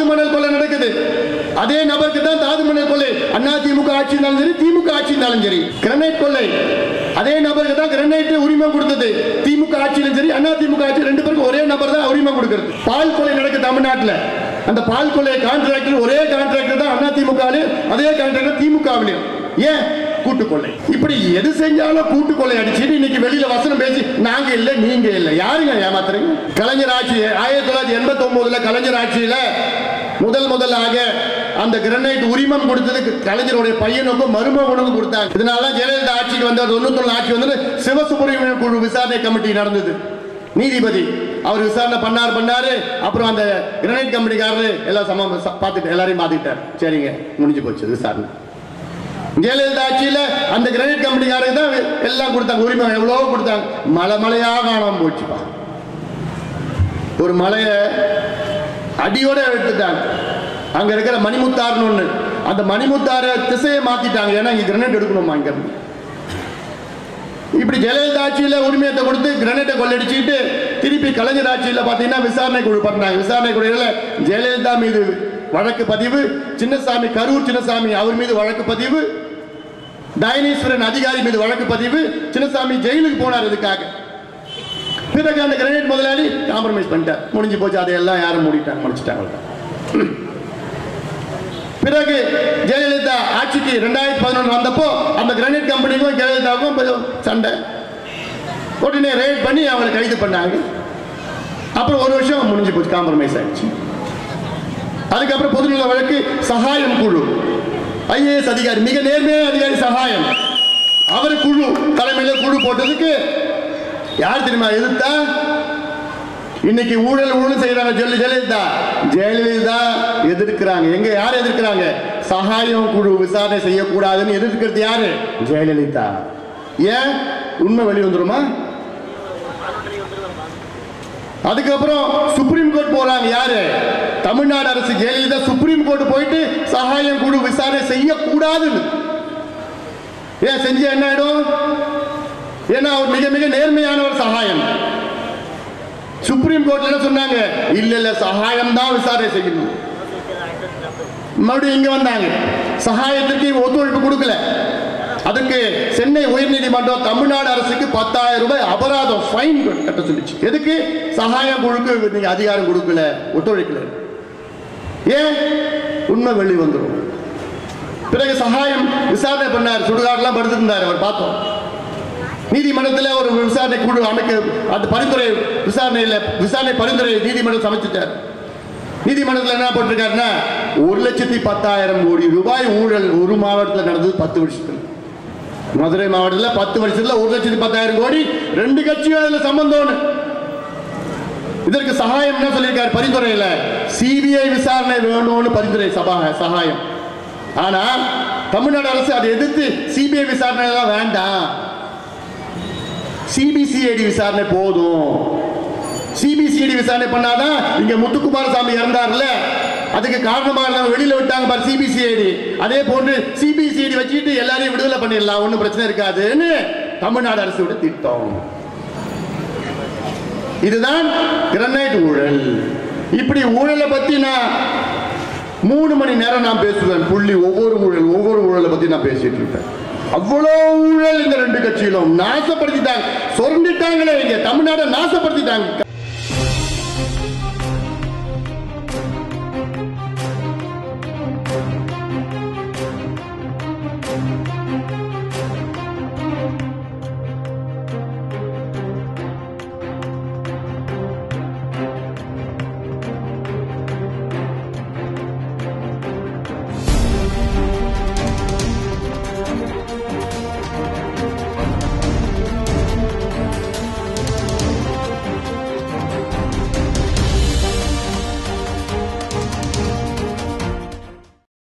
தாது மணல் கொள்ளை நடக்குது அதே நபருக்கு தான் தாது மணல் கொள்ளை அண்ணா திமுக ஆட்சி இருந்தாலும் சரி திமுக ஆட்சி இருந்தாலும் சரி கிரனைட் கொள்ளை அதே நபருக்கு தான் கிரனைட் உரிமம் கொடுத்தது திமுக ஆட்சியிலும் சரி அண்ணா திமுக ஆட்சி ரெண்டு பேருக்கும் ஒரே நபர் தான் உரிமம் கொடுக்கிறது பால் கொள்ளை நடக்குது தமிழ்நாட்டில் அந்த பால் கொள்ளை கான்ட்ராக்டர் ஒரே கான்ட்ராக்டர் தான் அண்ணா திமுக அதே கான்ட்ராக்டர் திமுகவிலையும் ஏன் கூட்டு கொள்ளை இப்படி எது செஞ்சாலும் கூட்டு கொள்ளை அடிச்சுட்டு இன்னைக்கு வெளியில வசனம் பேசி நாங்க இல்ல நீங்க இல்ல யாருங்க ஏமாத்துறீங்க கலைஞர் ஆட்சி ஆயிரத்தி தொள்ளாயிரத்தி எண்பத்தி ஒன்பதுல கலைஞர் ஆட்சியில முதல் முதலாக அந்த கிரனைட் உரிமம் கொடுத்ததுக்கு கலைஞருடைய பையனுக்கும் மருமகனுக்கும் கொடுத்தாங்க இதனால ஜெயலலிதா ஆட்சிக்கு வந்த தொண்ணூத்தி ஆட்சி வந்து சிவசுப்ரமணியம் குழு விசாரணை கமிட்டி நடந்தது நீதிபதி அவர் விசாரணை பண்ணாரு பண்ணாரு அப்புறம் அந்த கிரனைட் கம்பெனிக்காரரு எல்லாம் சம பார்த்துட்டு எல்லாரையும் மாத்திட்டார் சரிங்க முடிஞ்சு போச்சு விசாரணை ஜெயலலிதா ஆட்சியில அந்த கிரானைட் கம்பெனிக்காரங்க தான் எல்லாம் கொடுத்தாங்க உரிமை எவ்வளவோ கொடுத்தாங்க மலை மலையா காணாம போச்சுப்பா ஒரு மலையை அடியோட எடுத்துட்டாங்க அங்க இருக்கிற மணிமுத்தாறுன்னு ஒண்ணு அந்த மணிமுத்தார திசையை மாத்திட்டாங்க ஏன்னா இங்க கிரனைட் எடுக்கணுமா இங்க இருந்து இப்படி ஜெயலலிதா ஆட்சியில உரிமையத்தை கொடுத்து கிரனைட்டை கொள்ளடிச்சுட்டு திருப்பி கலைஞர் ஆட்சியில பாத்தீங்கன்னா விசாரணை குழு பண்ணாங்க விசாரணை குழுல ஜெயலலிதா மீது வழக்கு பதிவு சின்னசாமி கரூர் சின்னசாமி அவர் மீது வழக்கு பதிவு டைனீஸ்வரன் அதிகாரி மீது வழக்கு பதிவு சின்னசாமி ஜெயிலுக்கு போனார் இதுக்காக பிறகு அந்த கிரனைட் முதலாளி காம்ப்ரமைஸ் பண்ணிட்டார் முடிஞ்சு போச்சு அதையெல்லாம் யாரும் மூடிட்டாங்க முடிச்சிட்டாங்க பிறகு ஜெயலலிதா ஆட்சிக்கு ரெண்டாயிரத்தி பதினொன்று வந்தப்போ அந்த கிரானைட் கம்பெனிக்கும் ஜெயலலிதாவுக்கும் கொஞ்சம் சண்டை உடனே ரைட் பண்ணி அவங்களை கைது பண்ணாங்க அப்புறம் ஒரு வருஷம் முடிஞ்சு போச்சு காம்ப்ரமைஸ் ஆயிடுச்சு அதுக்கப்புறம் பொதுநல வழக்கு சகாயம் குழு ஐஏஎஸ் அதிகாரி மிக நேர்மையான அதிகாரி சகாயம் அவர் குழு தலைமையில குழு போட்டதுக்கு யார் தெரியுமா எதிர்த்தா இன்னைக்கு ஊழல் ஊழல் செய்யறாங்க சொல்லி ஜெயலலிதா ஜெயலலிதா எதிர்க்கிறாங்க எங்க யார் எதிர்க்கிறாங்க சகாயம் குழு விசாரணை செய்யக்கூடாதுன்னு எதிர்க்கிறது யாரு ஜெயலலிதா ஏன் உண்மை வெளி வந்துருமா அதுக்கப்புறம் சுப்ரீம் கோர்ட் போறாங்க யாரு தமிழ்நாடு அரசு ஜெயலலிதா சுப்ரீம் கோர்ட் போயிட்டு சகாயம் குழு விசாரணை செய்யக்கூடாதுன்னு ஏன் செஞ்சு என்ன ஆயிடும் ஏன்னா அவர் மிக மிக நேர்மையான ஒரு சகாயம் சுப்ரீம் கோர்ட்ல என்ன சொன்னாங்க இல்ல இல்ல சகாயம் தான் விசாரணை செய்யணும் மறுபடியும் இங்க வந்தாங்க சகாயத்திற்கு ஒத்துழைப்பு கொடுக்கல அதுக்கு சென்னை உயர்நீதிமன்றம் தமிழ்நாடு அரசுக்கு பத்தாயிரம் ரூபாய் அபராதம் ஃபைன் கட்ட சொல்லிச்சு எதுக்கு சகாயம் குழுக்கு நீங்க அதிகாரம் கொடுக்கல ஒத்துழைக்கல ஏன் உண்மை வெளி வந்துடும் பிறகு சகாயம் விசாரணை பண்ணார் சுடுகாடெல்லாம் படுத்திருந்தார் அவர் பார்த்தோம் நீதிமன்றத்தில் ஒரு விசாரணை குழு அமைக்க அந்த பரிந்துரை விசாரணையில் விசாரணை பரிந்துரை நீதிமன்றம் சமைச்சிட்டார் நீதிமன்றத்தில் என்ன போட்டிருக்காருன்னா ஒரு லட்சத்தி பத்தாயிரம் கோடி ரூபாய் ஊழல் ஒரு மாவட்டத்தில் நடந்தது பத்து வருஷத்தில் மதுரை மாவட்டத்தில் பத்து வருஷத்துல ஒரு லட்சத்தி பத்தாயிரம் கோடி ரெண்டு கட்சியும் அதுல சம்பந்தம்னு இதற்கு சகாயம் என்ன சொல்லியிருக்காரு பரிந்துரையில சிபிஐ விசாரணை வேணும்னு பரிந்துரை சபா சகாயம் ஆனா தமிழ்நாடு அரசு அதை எதிர்த்து சிபிஐ விசாரணை எல்லாம் வேண்டாம் சிபிசிஐடி விசாரணை போதும் சிபிசிஐடி விசாரணை பண்ணாதான் இங்க முத்துக்குமாரசாமி இறந்தார்ல அதுக்கு காரணமாக நம்ம வெளியில விட்டாங்க பாரு சிபிசிஐடி அதே போன்று சிபிசிஐடி வச்சுக்கிட்டு எல்லாரையும் விடுதலை பண்ணிடலாம் ஒன்றும் பிரச்சனை இருக்காதுன்னு தமிழ்நாடு அரசோட திட்டம் இதுதான் கிரனைட் ஊழல் இப்படி ஊழலை பத்தி நான் மூணு மணி நேரம் நான் பேசுவேன் புள்ளி ஒவ்வொரு ஊழல் ஒவ்வொரு ஊழலை பத்தி நான் பேசிட்டு இருப்பேன் அவ்வளோ ஊழல் இந்த ரெண்டு கட்சியிலும் நாசப்படுத்திட்டாங்க சொரண்டிட்டாங்களே இங்க தமிழ்நாட்டை நாசப்படுத்திட்டாங்க